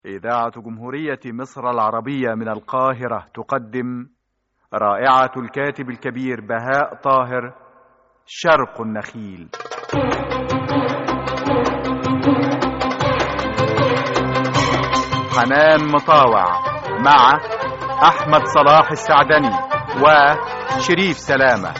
إذاعة جمهورية مصر العربية من القاهرة تقدم رائعة الكاتب الكبير بهاء طاهر شرق النخيل حنان مطاوع مع أحمد صلاح السعدني وشريف سلامة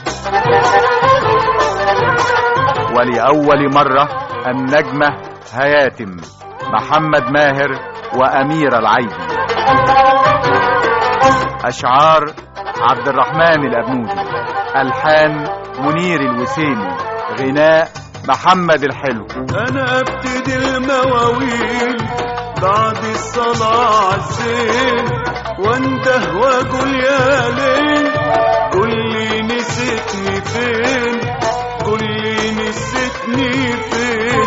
ولأول مرة النجمة هياتم محمد ماهر وأمير العيدي أشعار عبد الرحمن الأبنودي ألحان منير الوسيمي غناء محمد الحلو انا ابتدي المواويل بعد الصلاة عالزين وانده واقول يا ليل قول لي نسيتني فين قول لي نسيتني فين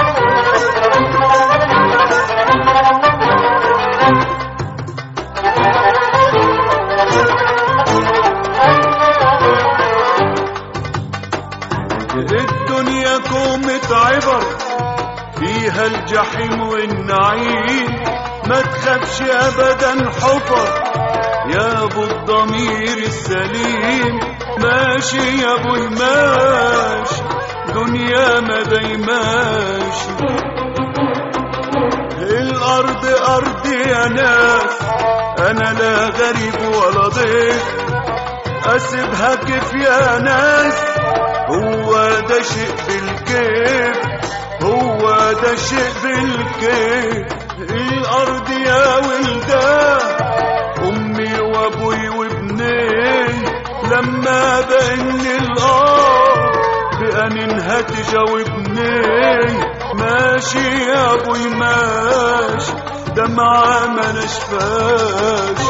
الدنيا كومة عبر فيها الجحيم والنعيم ما تخافش ابدا حفر يا ابو الضمير السليم ماشي يا ابو الماشي دنيا ما دايماشي الارض ارضي يا ناس انا لا غريب ولا ضيف اسيبها كيف يا ناس هو ده شيء بالكيف هو ده شيء بالكيف الارض يا ولدان امي وابوي وابنين لما بان الارض بأنينها تجاوبني ماشي يا ابوي ماشي دمعة ما نشفاش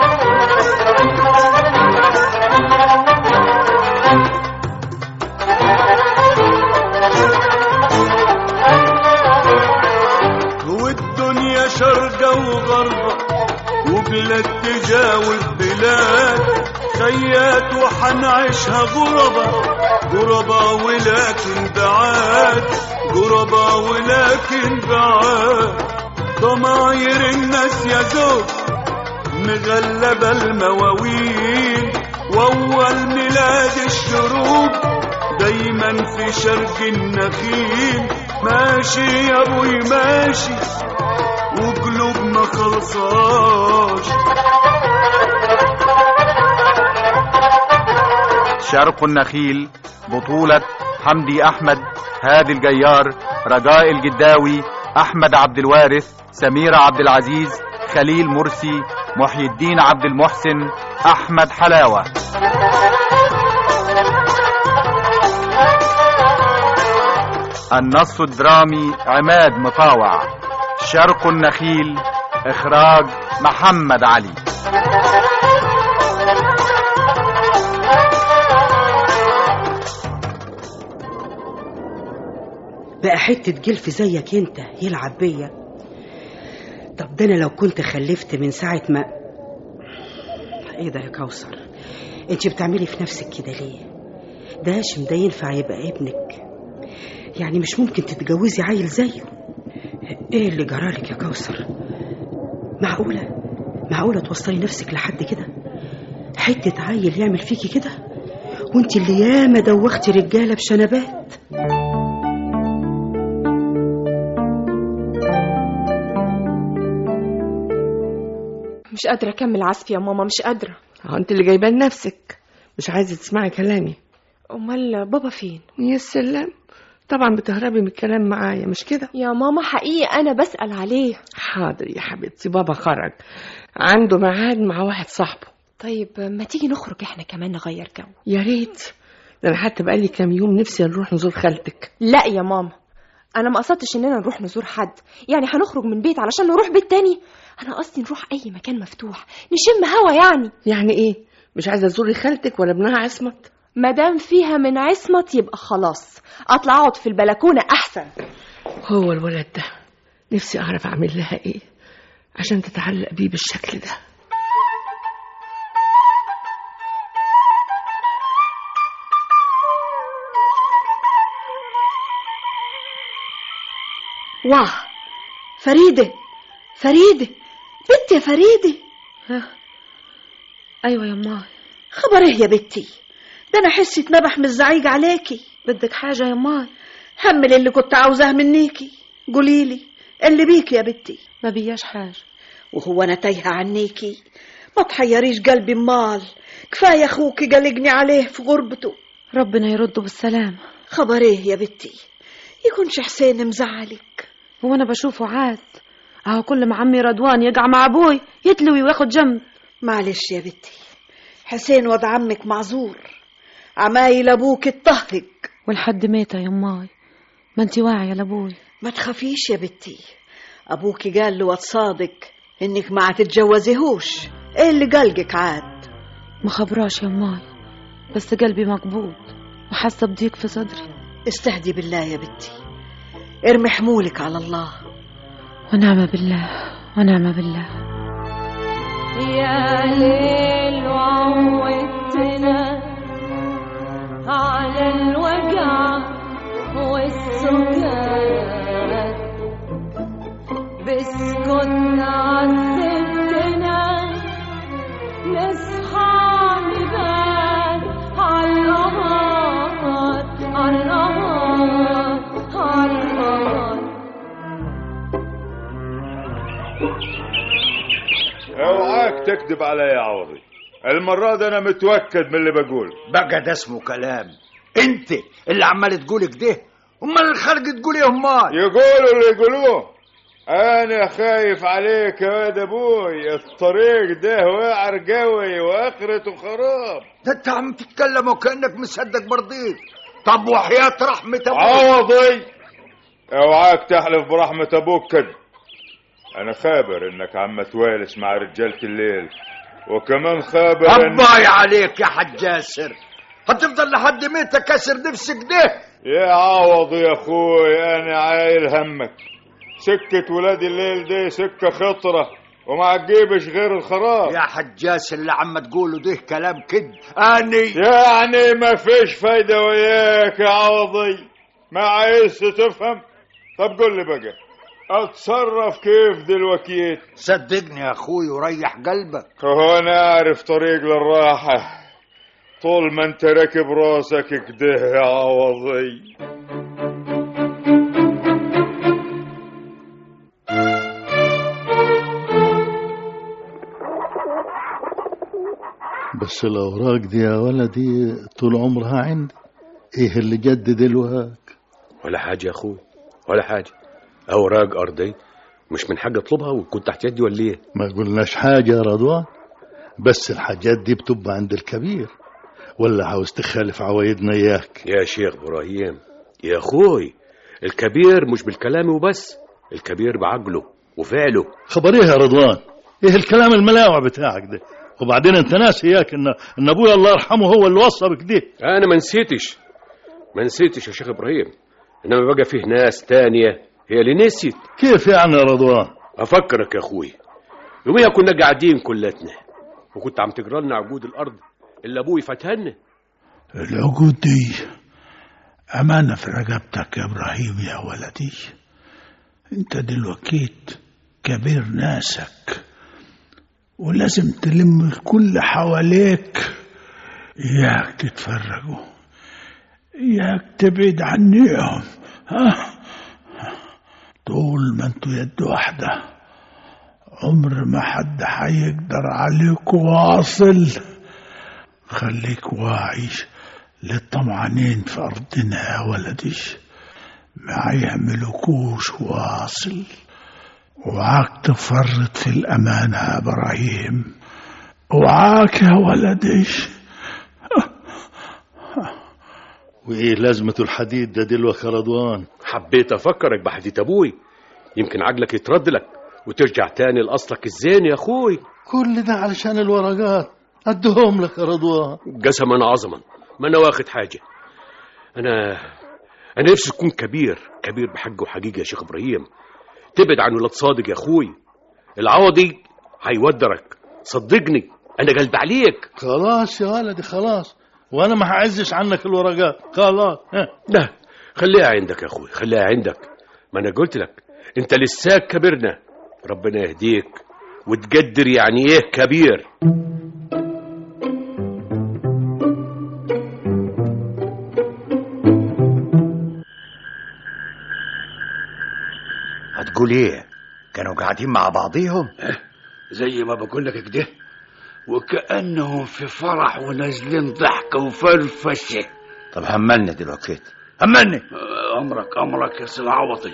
والدنيا شرقة وغربة وبلاد تجاوب بلاد خيات وحنعيشها غربة غربة ولكن بعاد غربة ولكن بعاد ضماير الناس يا زوج مغلبة المواويل وأول ميلاد الشروق دايما في شرق النخيل ماشي يا ابوي ماشي وقلوبنا خلصاش شرق النخيل بطولة حمدي أحمد هادي الجيار رجاء الجداوي أحمد عبد الوارث سميرة عبد العزيز خليل مرسي محي الدين عبد المحسن أحمد حلاوة النص الدرامي عماد مطاوع شرق النخيل إخراج محمد علي بقى حتة جلف زيك انت يلعب بيا طب ده انا لو كنت خلفت من ساعة ما ايه ده يا كوثر انت بتعملي في نفسك كده ليه ده هاشم ده ينفع يبقى ابنك يعني مش ممكن تتجوزي عيل زيه ايه اللي جرالك يا كوثر معقولة معقولة توصلي نفسك لحد كده حتة عيل يعمل فيكي كده وانت اللي ياما دوختي رجالة بشنبات مش قادرة أكمل عزف يا ماما مش قادرة اه انت اللي جايبان نفسك مش عايزه تسمعي كلامي أمال بابا فين؟ يا سلام طبعا بتهربي من الكلام معايا مش كده يا ماما حقيقي أنا بسأل عليه حاضر يا حبيبتي بابا خرج عنده ميعاد مع واحد صاحبه طيب ما تيجي نخرج احنا كمان نغير جو يا ريت ده انا حتى بقالي كام يوم نفسي نروح نزور خالتك لا يا ماما أنا ما قصدتش إننا نروح نزور حد يعني هنخرج من بيت علشان نروح بيت تاني أنا قصدي نروح أي مكان مفتوح نشم هوا يعني يعني ايه مش عايزه تزوري خالتك ولا ابنها عصمت مادام فيها من عصمت يبقى خلاص أطلع أقعد في البلكونة أحسن هو الولد ده نفسي اعرف اعمل لها ايه عشان تتعلق بيه بالشكل ده واه فريدة فريدة بنتي يا فريدة ايوه يا ماي خبر ايه يا بنتي ده انا حسي اتنبح من الزعيق عليكي بدك حاجه يا ماي همل اللي كنت عاوزاه منيكي قوليلي اللي بيكي يا بنتي ما بياش حاجه وهو انا تايهه عنيكي ما تحيريش قلبي مال كفايه اخوكي قلقني عليه في غربته ربنا يرده بالسلامه خبر ايه يا بنتي يكونش حسين مزعلك هو انا بشوفه عاد اهو كل ما عمي رضوان يقع مع ابوي يتلوي وياخد جنب معلش يا بنتي حسين وضع عمك معذور عمايل ابوك اتطهق والحد ميتة يا ماي ما انت واعية لابوي ما تخافيش يا بنتي ابوكي قال له واد صادق انك ما هتتجوزيهوش ايه اللي قلقك عاد ما خبراش يا ماي بس قلبي مقبوض وحاسة بضيق في صدري استهدي بالله يا بنتي ارمي حمولك على الله ونعم بالله ونعم بالله يا ليل وعودتنا على الوجع والسكات بسكوت عذبتنا نصحى نبات عالنهار عالنهار عالنهار اوعاك تكذب عليا يا عوضي المرة دي انا متوكد من اللي بقول بقى ده اسمه كلام انت اللي عمال تقول كده امال الخلق تقول ايه امال يقولوا اللي يقولوه انا خايف عليك يا واد ابوي الطريق ده وعر قوي واخرته خراب ده انت عم تتكلم وكانك مصدق برضيك طب وحياة رحمة ابوك عوضي اوعاك تحلف برحمة ابوك كده انا خابر انك عم توالس مع رجالة الليل وكمان خابر ان الله عليك يا حاج ياسر هتفضل لحد متى كسر نفسك ده يا عوض يا اخوي انا عايل همك سكة ولاد الليل دي سكة خطرة وما تجيبش غير الخراب يا حاج ياسر اللي عم تقوله ده كلام كد اني يعني ما فيش فايدة وياك يا عوضي ما عايز تفهم طب قول لي بقى اتصرف كيف دلوقتي صدقني يا اخوي وريح قلبك هو انا اعرف طريق للراحة طول ما انت راكب راسك كده يا عوضي بس الأوراق دي يا ولدي طول عمرها عندي إيه اللي جدد الوهاك ولا حاجة يا أخوي ولا حاجة أوراق أرضي مش من حاجة أطلبها وكنت تحت يدي ولا إيه؟ ما قلناش حاجة يا رضوان بس الحاجات دي بتبقى عند الكبير ولا عاوز تخالف عوايدنا إياك يا شيخ إبراهيم يا أخوي الكبير مش بالكلام وبس الكبير بعقله وفعله خبر إيه يا رضوان إيه الكلام الملاوع بتاعك ده وبعدين انت ناسي اياك ان ان ابويا الله يرحمه هو اللي وصى بكده أنا ما نسيتش ما نسيتش يا شيخ إبراهيم إنما بقى فيه ناس تانية هي اللي نسيت كيف يعني يا رضوان أفكرك يا أخوي يوميها كنا قاعدين كلتنا وكنت عم تقرا لنا عقود الأرض اللي أبوي فتهن العقود دي أمانة في رقبتك يا إبراهيم يا ولدي أنت دلوقتي كبير ناسك ولازم تلم الكل حواليك إياك تتفرجوا إياك تبعد عنيهم ها طول ما انتوا يد واحدة عمر ما حد هيقدر عليك واصل خليك واعي للطمعانين في أرضنا يا ولدي ما يعملوكوش واصل وعاك تفرط في الأمانة يا إبراهيم وعاك يا ولدي وايه لازمة الحديد ده دلوقتي يا رضوان حبيت أفكرك بحديث أبوي يمكن عقلك يترد لك وترجع تاني لأصلك الزين يا أخوي كل ده علشان الورقات ادهم لك يا رضوان قسما عظما ما أنا واخد حاجة أنا أنا نفسي تكون كبير كبير بحق وحقيقة يا شيخ إبراهيم تبعد عن ولاد صادق يا أخوي العوضي هيودرك صدقني أنا قلب عليك خلاص يا ولدي خلاص وانا ما هعزش عنك الورقات خلاص ها. لا خليها عندك يا أخوي خليها عندك ما أنا قلت لك أنت لساك كبرنا ربنا يهديك وتقدر يعني ايه كبير هتقول ايه كانوا قاعدين مع بعضيهم زي ما بقول لك كده وكأنهم في فرح ونازلين ضحكة وفرفشة طب هملني دلوقتي هملني أمرك أمرك يا سيد عوضي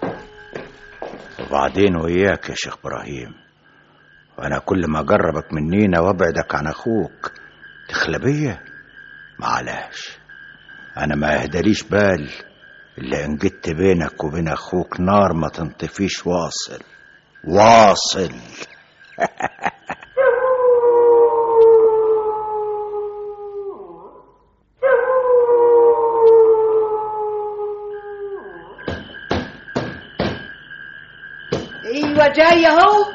وبعدين وياك يا شيخ ابراهيم وانا كل ما اجربك منينا وابعدك عن اخوك تخلى بيا معلش انا ما يهدليش بال الا ان جيت بينك وبين اخوك نار ما تنطفيش واصل واصل ايوه جاي اهو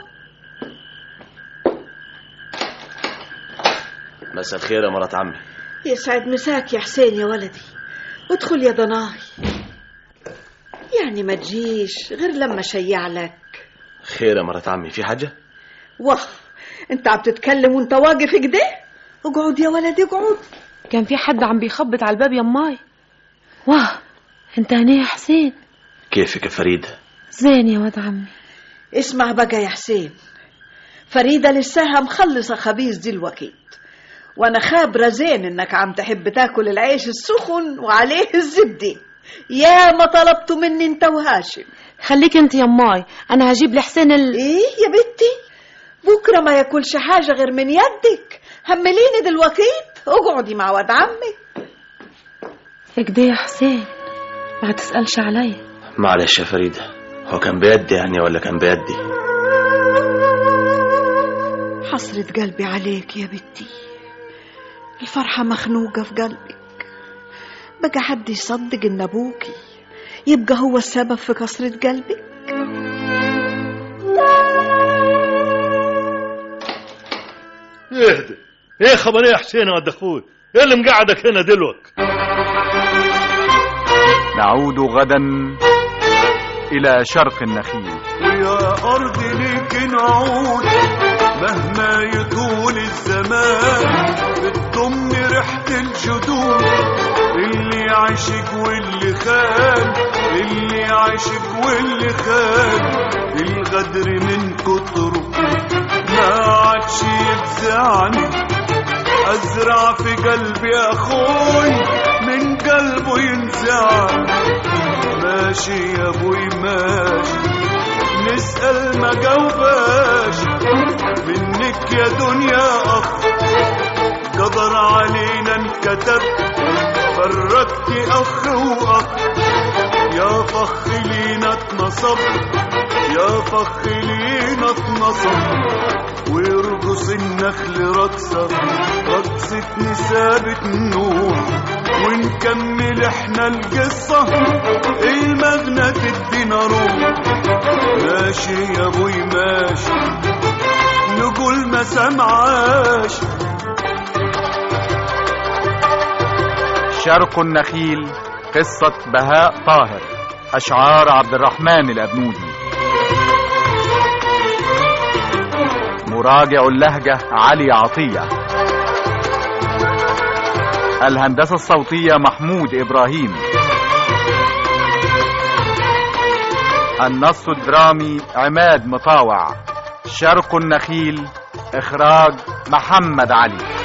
مساء الخير يا مرات عمي يسعد مساك يا حسين يا ولدي ادخل يا ضناي يعني ما تجيش غير لما شيع لك خير يا مرات عمي في حاجة واه انت عم تتكلم وانت واقف كده اقعد يا ولدي اقعد كان في حد عم بيخبط على الباب يا ماي واه انت هنا يا حسين كيفك يا فريدة زين يا ولد عمي اسمع بقى يا حسين فريدة لساها مخلصة خبيز دلوقتي وانا خابرة زين انك عم تحب تاكل العيش السخن وعليه الزبدة يا ما طلبته مني انت وهاشم خليك انت يا ماي انا هجيب لحسين ال... ايه يا بنتي بكرة ما ياكلش حاجة غير من يدك همليني دلوقتي اقعدي مع ولد عمك كده يا حسين ما تسألش عليا معلش يا فريدة هو كان بيدي يعني ولا كان بيدي حسرة قلبي عليك يا بنتي الفرحة مخنوقة في قلبك بقى حد يصدق ان ابوكي يبقى هو السبب في كسرة قلبك اهدى ايه خبر ايه يا حسين يا ولد اخوي ايه اللي مقعدك هنا دلوقتي نعود غدا إلى شرق النخيل ويا أرض ليك نعود مهما يطول الزمان بتضم ريحة الجدود اللي عاشق واللي خان اللي عاشق واللي خان الغدر من كتره ما عادش يفزعني أزرع في قلبي أخوي من قلبه ينزعني ماشي يا ابوي ماشي نسأل ما جاوباش منك يا دنيا أخ قدر علينا انكتب فرقتي أخ وأخ يا فخ لينا اتنصب يا فخ لينا اتنصب ويرقص النخل رقصة رقصة نسابة النور ونكمل احنا القصة المغنى تدينا روح ماشي يا ابوي ماشي نقول ما سمعاش شرق النخيل قصة بهاء طاهر أشعار عبد الرحمن الأبنودي مراجع اللهجة علي عطية الهندسة الصوتية محمود إبراهيم النص الدرامي عماد مطاوع شرق النخيل إخراج محمد علي